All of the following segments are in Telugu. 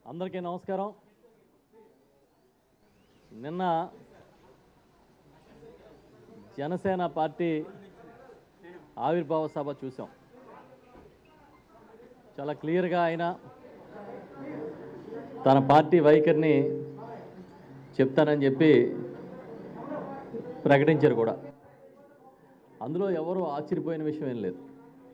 అందరికీ నమస్కారం నిన్న జనసేన పార్టీ ఆవిర్భావ సభ చూసాం చాలా క్లియర్గా ఆయన తన పార్టీ వైఖరిని చెప్తానని చెప్పి ప్రకటించారు కూడా అందులో ఎవరు ఆశ్చర్యపోయిన విషయం ఏం లేదు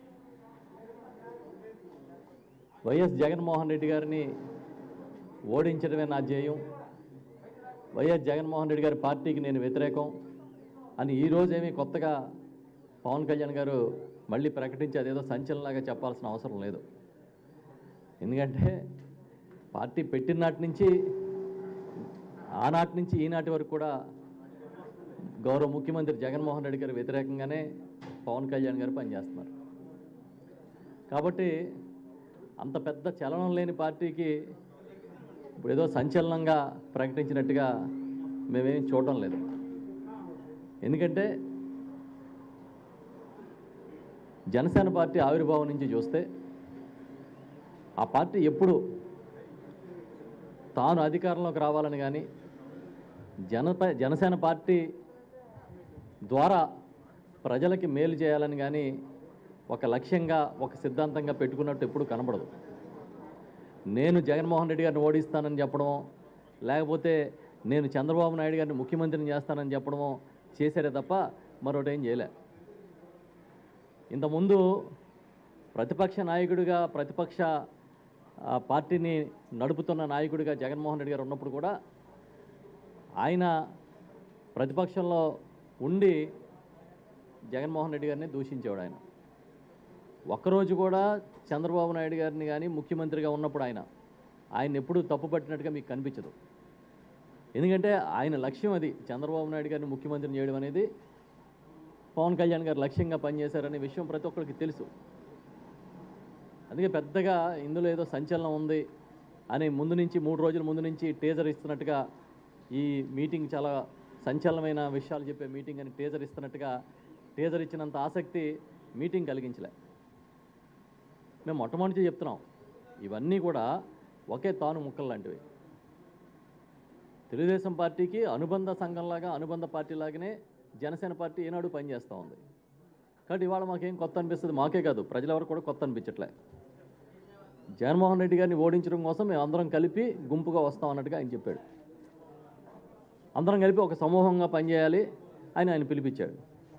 వైఎస్ జగన్మోహన్ రెడ్డి గారిని ఓడించడమే నా ధ్యేయం వైఎస్ జగన్మోహన్ రెడ్డి గారి పార్టీకి నేను వ్యతిరేకం అని ఈరోజు ఏమీ కొత్తగా పవన్ కళ్యాణ్ గారు మళ్ళీ ప్రకటించి అదేదో సంచలనంలాగా చెప్పాల్సిన అవసరం లేదు ఎందుకంటే పార్టీ పెట్టిన నాటి నుంచి ఆనాటి నుంచి ఈనాటి వరకు కూడా గౌరవ ముఖ్యమంత్రి జగన్మోహన్ రెడ్డి గారి వ్యతిరేకంగానే పవన్ కళ్యాణ్ గారు పనిచేస్తున్నారు కాబట్టి అంత పెద్ద చలనం లేని పార్టీకి ఇప్పుడు ఏదో సంచలనంగా ప్రకటించినట్టుగా మేమేం చూడటం లేదు ఎందుకంటే జనసేన పార్టీ ఆవిర్భావం నుంచి చూస్తే ఆ పార్టీ ఎప్పుడు తాను అధికారంలోకి రావాలని కానీ జనప జనసేన పార్టీ ద్వారా ప్రజలకి మేలు చేయాలని కానీ ఒక లక్ష్యంగా ఒక సిద్ధాంతంగా పెట్టుకున్నట్టు ఎప్పుడు కనబడదు నేను జగన్మోహన్ రెడ్డి గారిని ఓడిస్తానని చెప్పడమో లేకపోతే నేను చంద్రబాబు నాయుడు గారిని ముఖ్యమంత్రిని చేస్తానని చెప్పడమో చేశారే తప్ప మరొకటి ఏం చేయలే ఇంతకుముందు ప్రతిపక్ష నాయకుడిగా ప్రతిపక్ష ఆ, పార్టీని నడుపుతున్న నాయకుడిగా జగన్మోహన్ రెడ్డి గారు ఉన్నప్పుడు కూడా ఆయన ప్రతిపక్షంలో ఉండి జగన్మోహన్ రెడ్డి గారిని దూషించేవాడు ఆయన ఒక్కరోజు కూడా చంద్రబాబు నాయుడు గారిని కానీ ముఖ్యమంత్రిగా ఉన్నప్పుడు ఆయన ఆయన ఎప్పుడూ తప్పు పట్టినట్టుగా మీకు కనిపించదు ఎందుకంటే ఆయన లక్ష్యం అది చంద్రబాబు నాయుడు గారిని ముఖ్యమంత్రిని చేయడం అనేది పవన్ కళ్యాణ్ గారు లక్ష్యంగా పనిచేశారనే విషయం ప్రతి ఒక్కరికి తెలుసు అందుకే పెద్దగా ఇందులో ఏదో సంచలనం ఉంది అని ముందు నుంచి మూడు రోజుల ముందు నుంచి టేజర్ ఇస్తున్నట్టుగా ఈ మీటింగ్ చాలా సంచలనమైన విషయాలు చెప్పే మీటింగ్ అని టేజర్ ఇస్తున్నట్టుగా టేజర్ ఇచ్చినంత ఆసక్తి మీటింగ్ కలిగించలే మేము మొట్టమొదటి చెప్తున్నాం ఇవన్నీ కూడా ఒకే తాను ముక్కలు లాంటివి తెలుగుదేశం పార్టీకి అనుబంధ సంఘంలాగా అనుబంధ పార్టీ లాగానే జనసేన పార్టీ ఏనాడు పనిచేస్తూ ఉంది కాబట్టి ఇవాళ మాకేం కొత్త అనిపిస్తుంది మాకే కాదు ప్రజలెవరు కూడా కొత్త అనిపించట్లే జగన్మోహన్ రెడ్డి గారిని ఓడించడం కోసం మేము అందరం కలిపి గుంపుగా వస్తాం అన్నట్టుగా ఆయన చెప్పాడు అందరం కలిపి ఒక సమూహంగా పనిచేయాలి అని ఆయన పిలిపించాడు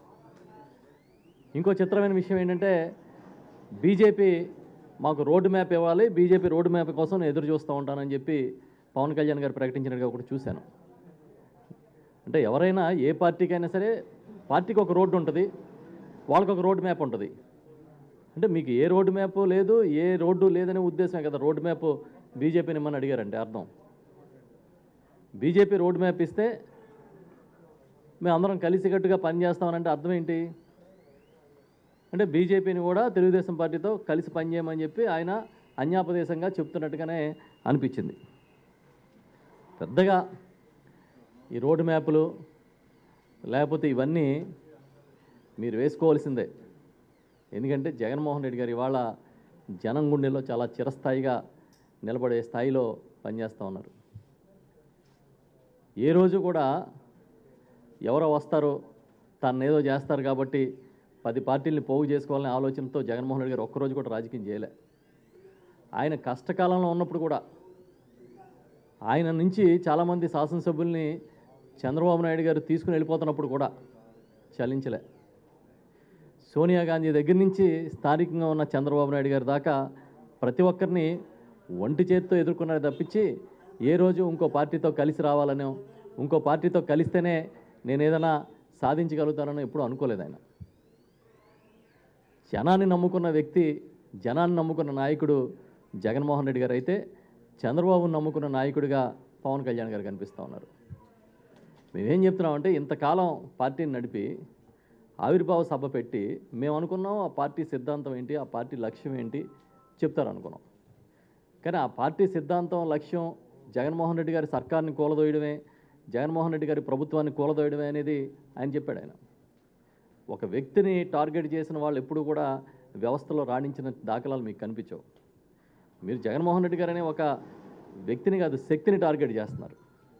ఇంకో చిత్రమైన విషయం ఏంటంటే బీజేపీ మాకు రోడ్డు మ్యాప్ ఇవ్వాలి బీజేపీ రోడ్డు మ్యాప్ కోసం నేను ఎదురు చూస్తూ ఉంటానని చెప్పి పవన్ కళ్యాణ్ గారు ప్రకటించినట్టుగా ఒకటి చూశాను అంటే ఎవరైనా ఏ పార్టీకైనా సరే పార్టీకి ఒక రోడ్డు ఉంటుంది వాళ్ళకి ఒక రోడ్డు మ్యాప్ ఉంటుంది అంటే మీకు ఏ రోడ్డు మ్యాప్ లేదు ఏ రోడ్డు లేదనే ఉద్దేశమే కదా రోడ్డు మ్యాప్ బీజేపీని ఇమ్మని అడిగారంటే అర్థం బీజేపీ రోడ్డు మ్యాప్ ఇస్తే మేము అందరం కలిసికట్టుగా పనిచేస్తామనంటే అర్థం ఏంటి అంటే బీజేపీని కూడా తెలుగుదేశం పార్టీతో కలిసి పనిచేయమని చెప్పి ఆయన అన్యాపదేశంగా చెప్తున్నట్టుగానే అనిపించింది పెద్దగా ఈ రోడ్డు మ్యాపులు లేకపోతే ఇవన్నీ మీరు వేసుకోవాల్సిందే ఎందుకంటే జగన్మోహన్ రెడ్డి గారు ఇవాళ జనం గుండెల్లో చాలా చిరస్థాయిగా నిలబడే స్థాయిలో పనిచేస్తూ ఉన్నారు ఏ రోజు కూడా ఎవరో వస్తారో తను ఏదో చేస్తారు కాబట్టి పది పార్టీల్ని పోగు చేసుకోవాలనే ఆలోచనతో జగన్మోహన్ రెడ్డి గారు ఒక్కరోజు కూడా రాజకీయం చేయలే ఆయన కష్టకాలంలో ఉన్నప్పుడు కూడా ఆయన నుంచి చాలామంది శాసనసభ్యుల్ని చంద్రబాబు నాయుడు గారు తీసుకుని వెళ్ళిపోతున్నప్పుడు కూడా చలించలే సోనియా గాంధీ దగ్గర నుంచి స్థానికంగా ఉన్న చంద్రబాబు నాయుడు గారి దాకా ప్రతి ఒక్కరిని ఒంటి చేత్తో ఎదుర్కొన్నారు తప్పించి ఏ రోజు ఇంకో పార్టీతో కలిసి రావాలనో ఇంకో పార్టీతో కలిస్తేనే నేను ఏదైనా సాధించగలుగుతానని ఎప్పుడూ అనుకోలేదు ఆయన జనాన్ని నమ్ముకున్న వ్యక్తి జనాన్ని నమ్ముకున్న నాయకుడు జగన్మోహన్ రెడ్డి గారు అయితే చంద్రబాబును నమ్ముకున్న నాయకుడిగా పవన్ కళ్యాణ్ గారు కనిపిస్తూ ఉన్నారు మేమేం చెప్తున్నామంటే ఇంతకాలం పార్టీని నడిపి ఆవిర్భావ సభ పెట్టి మేము అనుకున్నాం ఆ పార్టీ సిద్ధాంతం ఏంటి ఆ పార్టీ లక్ష్యం ఏంటి చెప్తారు అనుకున్నాం కానీ ఆ పార్టీ సిద్ధాంతం లక్ష్యం జగన్మోహన్ రెడ్డి గారి సర్కార్ని కూలదోయడమే జగన్మోహన్ రెడ్డి గారి ప్రభుత్వాన్ని కూలదోయడమే అనేది ఆయన చెప్పాడు ఆయన ఒక వ్యక్తిని టార్గెట్ చేసిన వాళ్ళు ఎప్పుడు కూడా వ్యవస్థలో రాణించిన దాఖలాలు మీకు కనిపించవు మీరు జగన్మోహన్ రెడ్డి గారనే ఒక వ్యక్తిని కాదు శక్తిని టార్గెట్ చేస్తున్నారు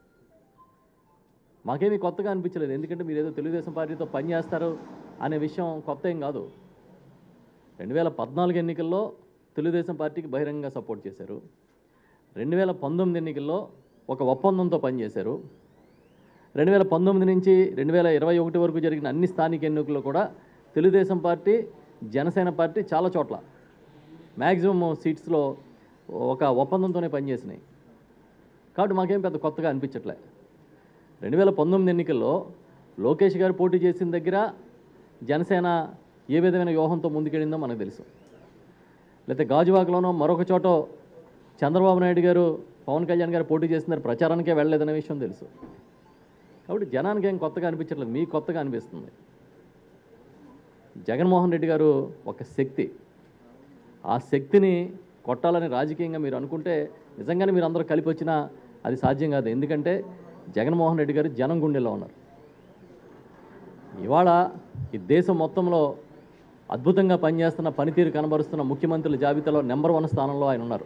మాకేమీ కొత్తగా అనిపించలేదు ఎందుకంటే మీరు ఏదో తెలుగుదేశం పార్టీతో పనిచేస్తారు అనే విషయం కొత్త ఏం కాదు రెండు వేల పద్నాలుగు ఎన్నికల్లో తెలుగుదేశం పార్టీకి బహిరంగంగా సపోర్ట్ చేశారు రెండు వేల పంతొమ్మిది ఎన్నికల్లో ఒక ఒప్పందంతో పనిచేశారు రెండు వేల పంతొమ్మిది నుంచి రెండు వేల ఇరవై ఒకటి వరకు జరిగిన అన్ని స్థానిక ఎన్నికల్లో కూడా తెలుగుదేశం పార్టీ జనసేన పార్టీ చాలా చోట్ల మ్యాక్సిమం సీట్స్లో ఒక ఒప్పందంతోనే పనిచేసినాయి కాబట్టి మాకేం పెద్ద కొత్తగా అనిపించట్లే రెండు వేల పంతొమ్మిది ఎన్నికల్లో లోకేష్ గారు పోటీ చేసిన దగ్గర జనసేన ఏ విధమైన వ్యూహంతో ముందుకెళ్ళిందో మనకు తెలుసు లేకపోతే గాజువాకలోనో మరొక చోట చంద్రబాబు నాయుడు గారు పవన్ కళ్యాణ్ గారు పోటీ చేస్తున్నారు ప్రచారానికే వెళ్ళలేదనే విషయం తెలుసు కాబట్టి జనానికి ఏం కొత్తగా అనిపించట్లేదు మీకు కొత్తగా అనిపిస్తుంది జగన్మోహన్ రెడ్డి గారు ఒక శక్తి ఆ శక్తిని కొట్టాలని రాజకీయంగా మీరు అనుకుంటే నిజంగానే మీరు అందరూ కలిపి వచ్చినా అది సాధ్యం కాదు ఎందుకంటే జగన్మోహన్ రెడ్డి గారు జనం గుండెల్లో ఉన్నారు ఇవాళ ఈ దేశం మొత్తంలో అద్భుతంగా పనిచేస్తున్న పనితీరు కనబరుస్తున్న ముఖ్యమంత్రుల జాబితాలో నెంబర్ వన్ స్థానంలో ఆయన ఉన్నారు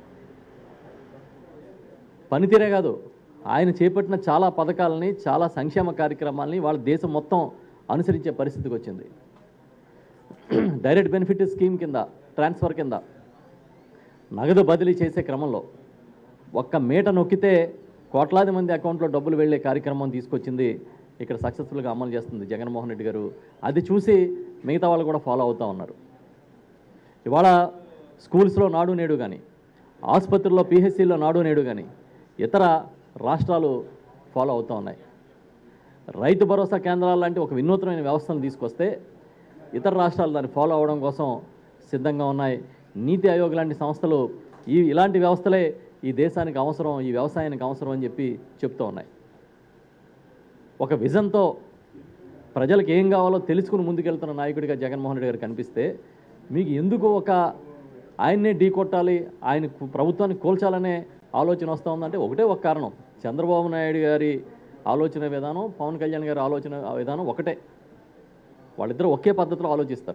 పనితీరే కాదు ఆయన చేపట్టిన చాలా పథకాలని చాలా సంక్షేమ కార్యక్రమాలని వాళ్ళ దేశం మొత్తం అనుసరించే పరిస్థితికి వచ్చింది డైరెక్ట్ బెనిఫిట్ స్కీమ్ కింద ట్రాన్స్ఫర్ కింద నగదు బదిలీ చేసే క్రమంలో ఒక్క మీట నొక్కితే కోట్లాది మంది అకౌంట్లో డబ్బులు వెళ్ళే కార్యక్రమం తీసుకొచ్చింది ఇక్కడ సక్సెస్ఫుల్గా అమలు చేస్తుంది జగన్మోహన్ రెడ్డి గారు అది చూసి మిగతా వాళ్ళు కూడా ఫాలో అవుతూ ఉన్నారు ఇవాళ స్కూల్స్లో నాడు నేడు కానీ ఆసుపత్రుల్లో పిహెచ్సిలో నాడు నేడు కానీ ఇతర రాష్ట్రాలు ఫాలో అవుతూ ఉన్నాయి రైతు భరోసా కేంద్రాలు లాంటి ఒక వినూత్నమైన వ్యవస్థను తీసుకొస్తే ఇతర రాష్ట్రాలు దాన్ని ఫాలో అవడం కోసం సిద్ధంగా ఉన్నాయి నీతి ఆయోగ్ లాంటి సంస్థలు ఈ ఇలాంటి వ్యవస్థలే ఈ దేశానికి అవసరం ఈ వ్యవసాయానికి అవసరం అని చెప్పి చెప్తూ ఉన్నాయి ఒక విజన్తో ప్రజలకు ఏం కావాలో తెలుసుకుని ముందుకెళ్తున్న నాయకుడిగా జగన్మోహన్ రెడ్డి గారు కనిపిస్తే మీకు ఎందుకు ఒక ఆయన్నే ఢీ కొట్టాలి ఆయన కు- ప్రభుత్వాన్ని కూల్చాలనే ఆలోచన వస్తూ ఉందంటే ఒకటే ఒక కారణం చంద్రబాబు నాయుడు గారి ఆలోచన విధానం పవన్ కళ్యాణ్ గారి ఆలోచన విధానం ఒకటే వాళ్ళిద్దరూ ఒకే పద్ధతిలో ఆలోచిస్తారు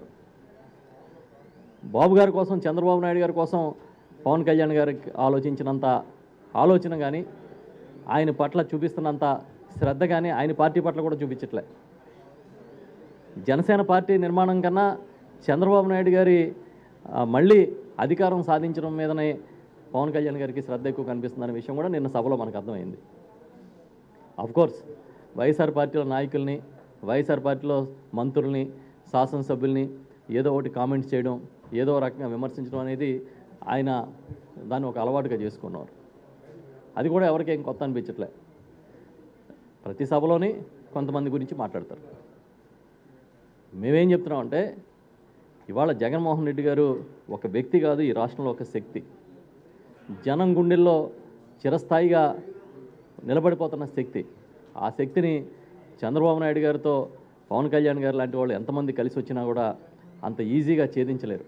బాబు గారి కోసం చంద్రబాబు నాయుడు గారి కోసం పవన్ కళ్యాణ్ గారికి ఆలోచించినంత ఆలోచన కానీ ఆయన పట్ల చూపిస్తున్నంత శ్రద్ధ కానీ ఆయన పార్టీ పట్ల కూడా చూపించట్లే జనసేన పార్టీ నిర్మాణం కన్నా చంద్రబాబు నాయుడు గారి ఆ, మళ్ళీ అధికారం సాధించడం మీదనే పవన్ కళ్యాణ్ గారికి శ్రద్ధ ఎక్కువ కనిపిస్తుందనే విషయం కూడా నిన్న సభలో మనకు అర్థమైంది కోర్స్ వైఎస్ఆర్ పార్టీలో నాయకుల్ని వైఎస్ఆర్ పార్టీలో మంత్రుల్ని శాసనసభ్యుల్ని ఏదో ఒకటి కామెంట్స్ చేయడం ఏదో ఒక రకంగా విమర్శించడం అనేది ఆయన దాన్ని ఒక అలవాటుగా చేసుకున్నారు అది కూడా ఎవరికేం కొత్త అనిపించట్లే ప్రతి సభలోని కొంతమంది గురించి మాట్లాడతారు మేమేం చెప్తున్నామంటే ఇవాళ జగన్మోహన్ రెడ్డి గారు ఒక వ్యక్తి కాదు ఈ రాష్ట్రంలో ఒక శక్తి జనం గుండెల్లో చిరస్థాయిగా నిలబడిపోతున్న శక్తి ఆ శక్తిని చంద్రబాబు నాయుడు గారితో పవన్ కళ్యాణ్ గారు లాంటి వాళ్ళు ఎంతమంది కలిసి వచ్చినా కూడా అంత ఈజీగా ఛేదించలేరు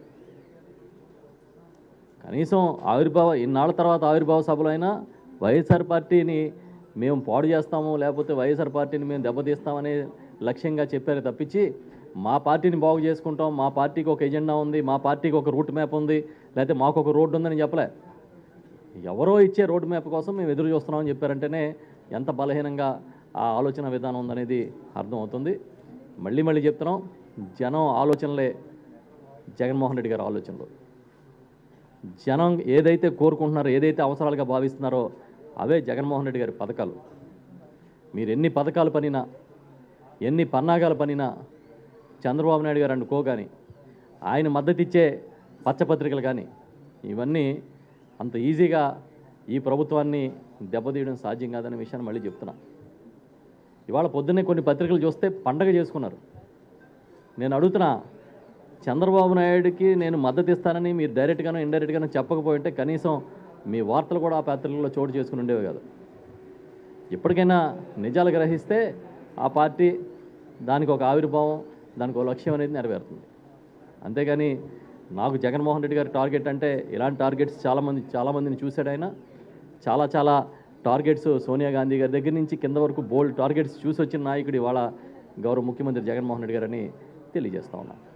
కనీసం ఆవిర్భావ ఇన్నాళ్ళ తర్వాత ఆవిర్భావ సభలో అయినా వైఎస్ఆర్ పార్టీని మేము పాడు చేస్తాము లేకపోతే వైఎస్ఆర్ పార్టీని మేము దెబ్బతీస్తామనే లక్ష్యంగా చెప్పారు తప్పించి మా పార్టీని బాగు చేసుకుంటాం మా పార్టీకి ఒక ఎజెండా ఉంది మా పార్టీకి ఒక రూట్ మ్యాప్ ఉంది లేకపోతే మాకు ఒక రోడ్డు ఉందని చెప్పలే ఎవరో ఇచ్చే రోడ్ మ్యాప్ కోసం మేము ఎదురు చూస్తున్నామని చెప్పారంటేనే ఎంత బలహీనంగా ఆ ఆలోచన విధానం ఉందనేది అర్థమవుతుంది మళ్ళీ మళ్ళీ చెప్తున్నాం జనం ఆలోచనలే జగన్మోహన్ రెడ్డి గారి ఆలోచనలు జనం ఏదైతే కోరుకుంటున్నారో ఏదైతే అవసరాలుగా భావిస్తున్నారో అవే జగన్మోహన్ రెడ్డి గారి పథకాలు మీరు ఎన్ని పథకాలు పనినా ఎన్ని పన్నాగాలు పనినా చంద్రబాబు నాయుడు గారు అనుకో కానీ ఆయన మద్దతు ఇచ్చే పచ్చపత్రికలు కానీ ఇవన్నీ అంత ఈజీగా ఈ ప్రభుత్వాన్ని దెబ్బతీయడం సాధ్యం కాదనే విషయాన్ని మళ్ళీ చెప్తున్నా ఇవాళ పొద్దున్నే కొన్ని పత్రికలు చూస్తే పండగ చేసుకున్నారు నేను అడుగుతున్నా చంద్రబాబు నాయుడుకి నేను మద్దతు ఇస్తానని మీరు డైరెక్ట్గానో ఇండైరెక్ట్గానో చెప్పకపోయింటే కనీసం మీ వార్తలు కూడా ఆ పత్రికల్లో చోటు చేసుకుని ఉండేవి కాదు ఇప్పటికైనా నిజాలు గ్రహిస్తే ఆ పార్టీ దానికి ఒక ఆవిర్భావం దానికి ఒక లక్ష్యం అనేది నెరవేరుతుంది అంతేగాని నాకు జగన్మోహన్ రెడ్డి గారి టార్గెట్ అంటే ఇలాంటి టార్గెట్స్ చాలామంది చాలామందిని చూశాడు ఆయన చాలా చాలా టార్గెట్స్ సోనియా గాంధీ గారి దగ్గర నుంచి కింద వరకు బోల్డ్ టార్గెట్స్ చూసి వచ్చిన నాయకుడు ఇవాళ గౌరవ ముఖ్యమంత్రి జగన్మోహన్ రెడ్డి గారని తెలియజేస్తా ఉన్నాను